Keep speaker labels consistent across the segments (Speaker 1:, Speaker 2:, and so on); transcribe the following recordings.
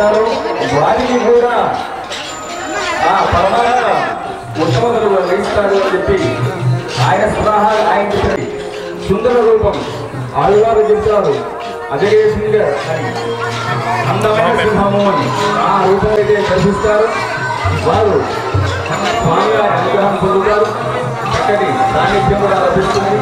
Speaker 1: ఉంటారో వారికి కూడా ఆ పరమాత్మ ఉత్తమతలు వహిస్తాడు అని చెప్పి ఆయన సలహాలు ఆయన చెప్పి సుందర రూపం ఆదివారు చెప్తారు అజగేసింగా అని అందమైన సింహము అని ఆ రూపం అయితే దర్శిస్తారు వారు స్వామివారి అనుగ్రహం పొందుతారు చక్కటి సాన్నిధ్యం కూడా లభిస్తుంది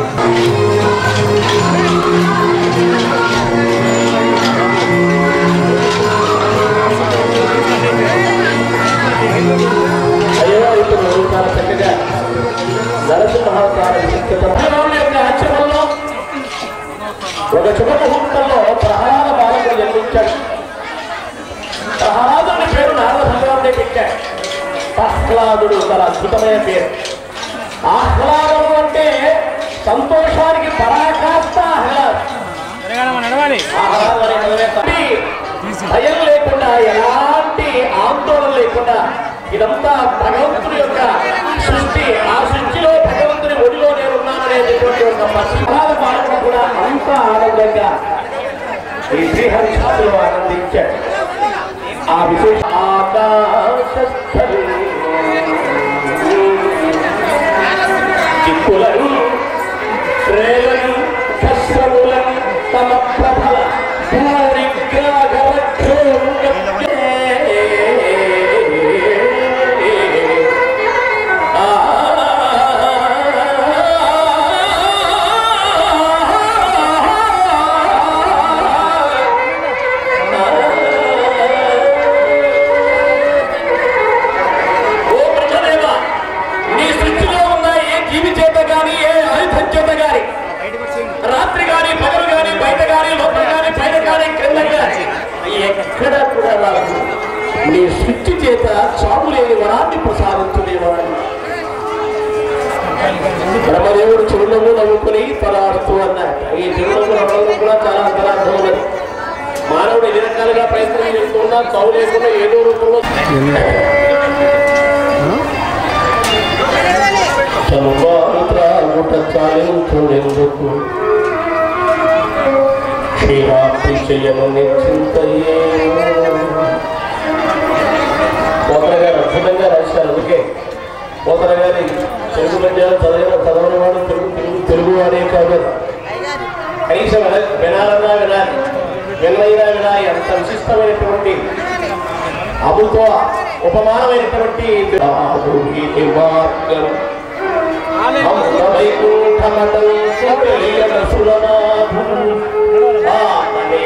Speaker 1: అయ్యవారితో చాలా చక్కగా నరసింహావతార విశిష్టత యొక్క ఆశ్రమంలో ఒక శుభ ముహూర్తంలో ప్రహ్లాద బాలకుడు జన్మించాడు ప్రహ్లాదుని పేరు నారద భగవానుడే పెట్టాడు ప్రహ్లాదుడు చాలా అద్భుతమైన పేరు ఆహ్లాదం అంటే సంతోషానికి పరాకాష్ట ఆహ్లాదం
Speaker 2: నడవాలి
Speaker 1: ఆహ్లాదం అనే పదమే తప్పి భయం లేకుండా ఎలాంటి ఆందోళన లేకుండా ఇదంతా భగవంతుని యొక్క సృష్టి ఆ సృష్టిలో భగవంతుని ఒడిలో నేను ఉన్నాననేటటువంటి ఒక పసిభావ పాలన కూడా అంత ఆనందంగా ఈ శ్రీహరిశాస్త్రంలో ఆనందించాడు ఆ విశేష ఆకాశస్థలి దిక్కులను రేలను కష్టములను తమ ప్రభల ఓ బ్రహ్మదేవ నీ సృష్టిలో ఉన్న ఏ జీవి చేత గాని ఏ ఆయుధం చేత గాని రాత్రి గాని పగలు గాని బయట గాని లోపల గాని పైన గాని క్రింద గాని ఎక్కడ కూడా రాదు నీ సృష్టి చేత చావు లేని వరాన్ని ప్రసాదించునేవాడు బ్రహ్మదేవుడు చిరునవ్వు నవ్వుకుని తలాడుతూ అన్నాడు ఈ చిరునవ్వు నవ్వడం కూడా చాలా అంతరార్థం ఉన్నది మానవుడు ఎన్ని రకాలుగా ప్రయత్నం చేస్తున్నా చావు లేకుండా ఏదో రూపంలో చనుబాలుత్రాగుట చాలించుడెందుకు క్షీరాప్తి చేయను నిశ్చింతయే పోతన గారు అద్భుతంగా రాశారు అందుకే పోతన గారి తెలుగు పద్యాలు చదివిన చదవని వాడు తెలుగు తెలుగు తెలుగు వాడే కాదు కనీసం విన- వినాలన్నా వినాలి వినైనా వినాలి అంత విశిష్టమైనటువంటి అబుతో ఉపమానమైనటువంటి ఈ మార్గం వైకుంఠమటం తెలియన సురనాథుడు ఆతని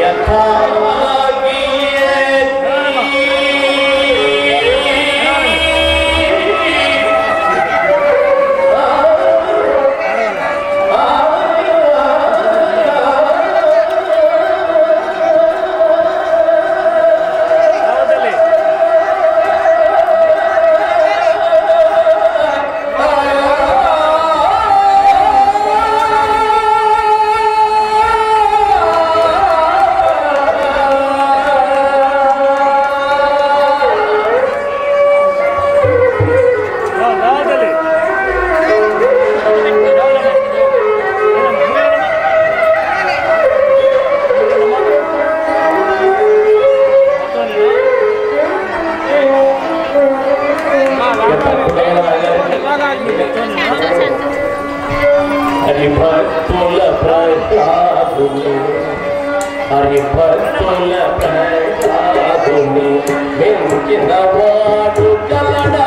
Speaker 1: హరిభక్తుల ప్రసాదుని హరిభక్తుల ప్రసాదుని వెంకిన వాడు కలడా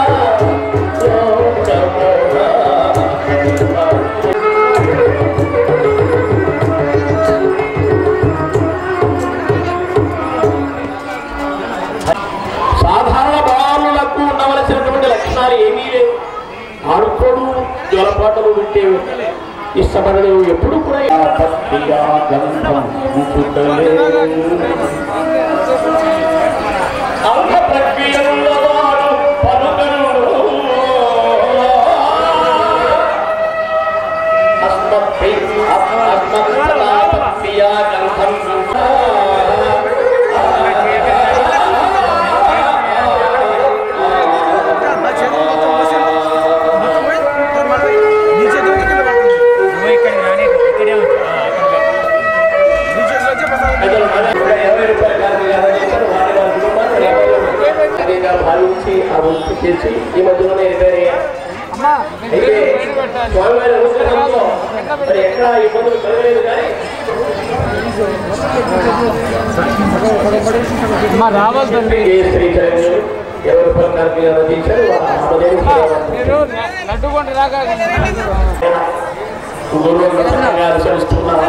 Speaker 1: లోకమున సాధారణ బాలులకు ఉండవలసినటువంటి లక్షణాలు ఏమీ లేవు ఆడుకోడు జలపాటలు వింటేవి ఇష్టపడడు ఎప్పుడు కూడా ఆ భక్తిగా గంధం ఉంచుటలే. అంత ప్రక్రియలున్నవాడు పలుకరుడు. అస్మద్భి అస్మద్భక్తా భక్తియా గంధం
Speaker 2: नीचे दो किलो నువ్వు ఇక్కడ రానీకు
Speaker 1: ఇబ్బందులు కలగలేదు కానీ
Speaker 2: మా రావాలి తండ్రి
Speaker 1: ఏ శ్రీ చరణ్యులు ఎవరి ప్రకారం అందించారు వాళ్ళ అమ్మదేవి
Speaker 2: మీరు నడ్డుకుంటు రాగా
Speaker 1: గురువులు చక్కగా అనుసరిస్తున్నారు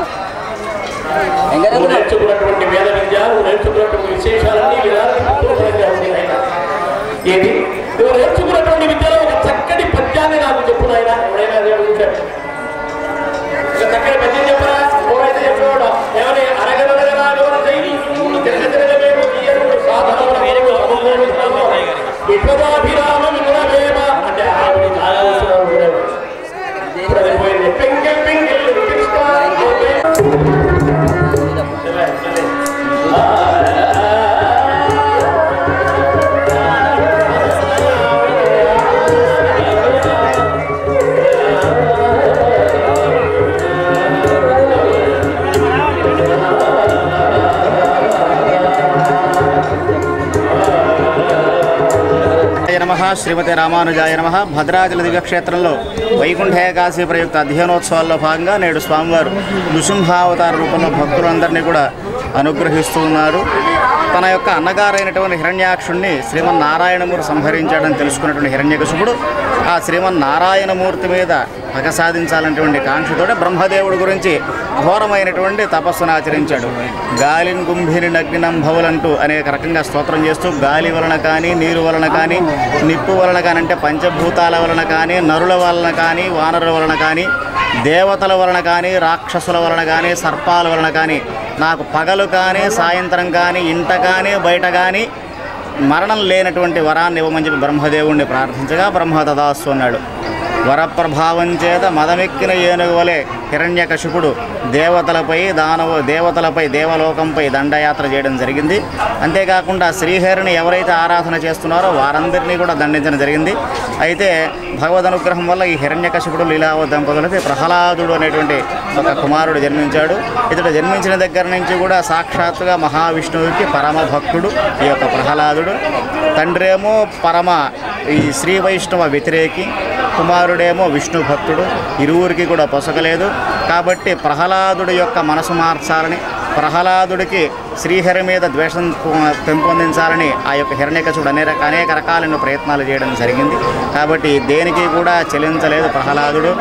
Speaker 1: నువ్వు నేర్చుకున్నటువంటి వేద విద్య నువ్వు నేర్చుకున్నటువంటి విశేషాలన్నీ విధానానికి కుటుంబంగా ఉంది ఆయన ఏది నువ్వు నేర్చుకున్నటువంటి విద్యలో ఒక చక్కటి పద్యాన్ని నాకు చెప్పు నాయన ఎవరైనా అదే అడుగుతాడు ఒక చక్కటి పద్యం చెప్పరా ఎవరైతే చెప్పేవాడు ఎవరి అరగనరగరా ఎవరు చేయి తిరగ తిరగమేమో తీయరు సాధనముల మేరకు సమూహములు విప్లవాభిరామ వినురవేమ అంటే ఆవిడ చాలా అవసరం కూడా. ఇప్పుడు అది పోయింది పెంకెల్ పెంకెల్ కృష్ణ
Speaker 3: నమ శ్రీమతి రామానుజాయ నమ భద్రాచల దివ్యక్షేత్రంలో వైకుంఠ ఏకాశి ప్రయుక్త అధ్యయనోత్సవాల్లో భాగంగా నేడు స్వామివారు నృసింహావతార రూపంలో భక్తులందరినీ కూడా అనుగ్రహిస్తూ ఉన్నారు తన యొక్క అన్నగారైనటువంటి హిరణ్యాక్షుణ్ణి శ్రీమన్నారాయణమూర్తి సంహరించాడని తెలుసుకున్నటువంటి హిరణ్యకశుపుడు ఆ శ్రీమన్నారాయణమూర్తి మీద పగ సాధించాలనేటువంటి కాంక్షతోటే బ్రహ్మదేవుడి గురించి ఘోరమైనటువంటి తపస్సును ఆచరించాడు గాలిని గుంభిని నగ్నినం భవులంటూ అనేక రకంగా స్తోత్రం చేస్తూ గాలి వలన కానీ నీరు వలన కానీ నిప్పు వలన కానీ అంటే పంచభూతాల వలన కానీ నరుల వలన కానీ వానరుల వలన కానీ దేవతల వలన కానీ రాక్షసుల వలన కానీ సర్పాల వలన కానీ నాకు పగలు కానీ సాయంత్రం కానీ ఇంట కానీ బయట కానీ మరణం లేనటువంటి వరాన్ని ఇవ్వమని చెప్పి బ్రహ్మదేవుణ్ణి ప్రార్థించగా బ్రహ్మ తదాస్తు అన్నాడు వరప్రభావం చేత మదమెక్కిన ఏనుగు వలె హిరణ్యకశిపుడు దేవతలపై దానవ దేవతలపై దేవలోకంపై దండయాత్ర చేయడం జరిగింది అంతేకాకుండా శ్రీహరిని ఎవరైతే ఆరాధన చేస్తున్నారో వారందరినీ కూడా దండించడం జరిగింది అయితే భగవద్ అనుగ్రహం వల్ల ఈ హిరణ్యకశిపుడు లీలావ దంపతులకి ప్రహ్లాదుడు అనేటువంటి ఒక కుమారుడు జన్మించాడు ఇతడు జన్మించిన దగ్గర నుంచి కూడా సాక్షాత్తుగా మహావిష్ణువుకి పరమ భక్తుడు ఈ యొక్క ప్రహ్లాదుడు తండ్రేమో పరమ ఈ శ్రీ వైష్ణవ వ్యతిరేకి కుమారుడేమో విష్ణు భక్తుడు ఇరువురికి కూడా పొసగలేదు కాబట్టి ప్రహ్లాదుడి యొక్క మనసు మార్చాలని ప్రహ్లాదుడికి శ్రీహరి మీద ద్వేషం పు- పెంపొందించాలని ఆ యొక్క హిరణ్యకశుడు అనేక అనేక రకాలైన ప్రయత్నాలు చేయడం జరిగింది కాబట్టి దేనికి కూడా చెలించలేదు ప్రహ్లాదుడు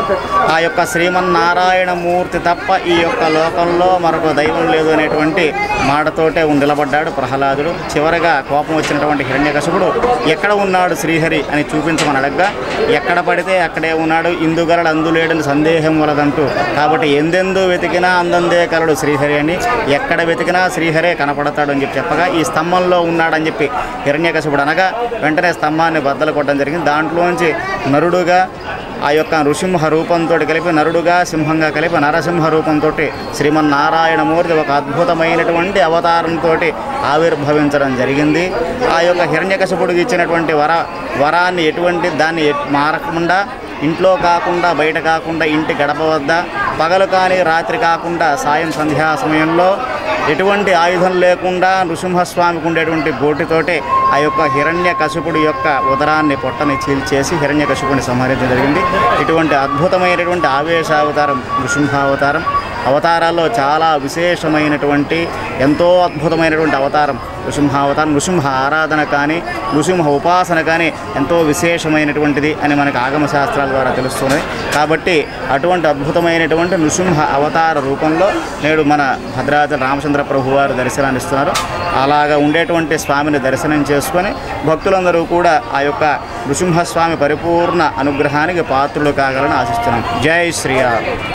Speaker 3: ఆ యొక్క శ్రీమన్నారాయణ మూర్తి తప్ప ఈ యొక్క లోకంలో మరొక దైవం లేదు అనేటువంటి మాటతోటే నిలబడ్డాడు ప్రహ్లాదుడు చివరగా కోపం వచ్చినటువంటి హిరణ్యకశుడు ఎక్కడ ఉన్నాడు శ్రీహరి అని చూపించమని అడగ్గా ఎక్కడ పడితే అక్కడే ఉన్నాడు ఇందుగలడు అందులేడని సందేహం వలదంటూ కాబట్టి ఎందెందు వెతికినా అందందే కలడు శ్రీహరి అని ఎక్కడ వెతికినా శ్రీహరే కనపడతాడు అని చెప్పి చెప్పగా ఈ స్తంభంలో ఉన్నాడని చెప్పి హిరణ్యకశిపుడు అనగా వెంటనే స్తంభాన్ని బద్దలు కొట్టడం జరిగింది దాంట్లోంచి నరుడుగా ఆ యొక్క నృసింహ రూపంతో కలిపి నరుడుగా సింహంగా కలిపి నరసింహ రూపంతో శ్రీమన్నారాయణమూర్తి ఒక అద్భుతమైనటువంటి అవతారంతో ఆవిర్భవించడం జరిగింది ఆ యొక్క హిరణ్యకశిపుడికి ఇచ్చినటువంటి వర వరాన్ని ఎటువంటి దాన్ని ఎట్- మారకుండా ఇంట్లో కాకుండా బయట కాకుండా ఇంటి గడప వద్ద పగలు కానీ రాత్రి కాకుండా సాయం సంధ్యా సమయంలో ఎటువంటి ఆయుధం లేకుండా నృసింహస్వామికి ఉండేటువంటి గోటితోటే ఆ యొక్క హిరణ్య కశిపుడి యొక్క ఉదరాన్ని పొట్టని చీల్చేసి హిరణ్య కశిపుడిని సంహరించడం జరిగింది ఇటువంటి అద్భుతమైనటువంటి ఆవేశావతారం నృసింహావతారం అవతారాల్లో చాలా విశేషమైనటువంటి ఎంతో అద్భుతమైనటువంటి అవతారం నృసింహావతారం నృసింహ ఆరాధన కానీ నృసింహ ఉపాసన కానీ ఎంతో విశేషమైనటువంటిది అని మనకు ఆగమ శాస్త్రాల ద్వారా తెలుస్తుంది కాబట్టి అటువంటి అద్భుతమైనటువంటి నృసింహ అవతార రూపంలో నేడు మన భద్రాచల రామచంద్ర ప్రభు వారు దర్శనాన్ని ఇస్తున్నారు అలాగా ఉండేటువంటి స్వామిని దర్శనం చేసుకొని భక్తులందరూ కూడా ఆ యొక్క నృసింహస్వామి పరిపూర్ణ అనుగ్రహానికి పాత్రులు కాగలని ఆశిస్తున్నాం జై శ్రీరామ్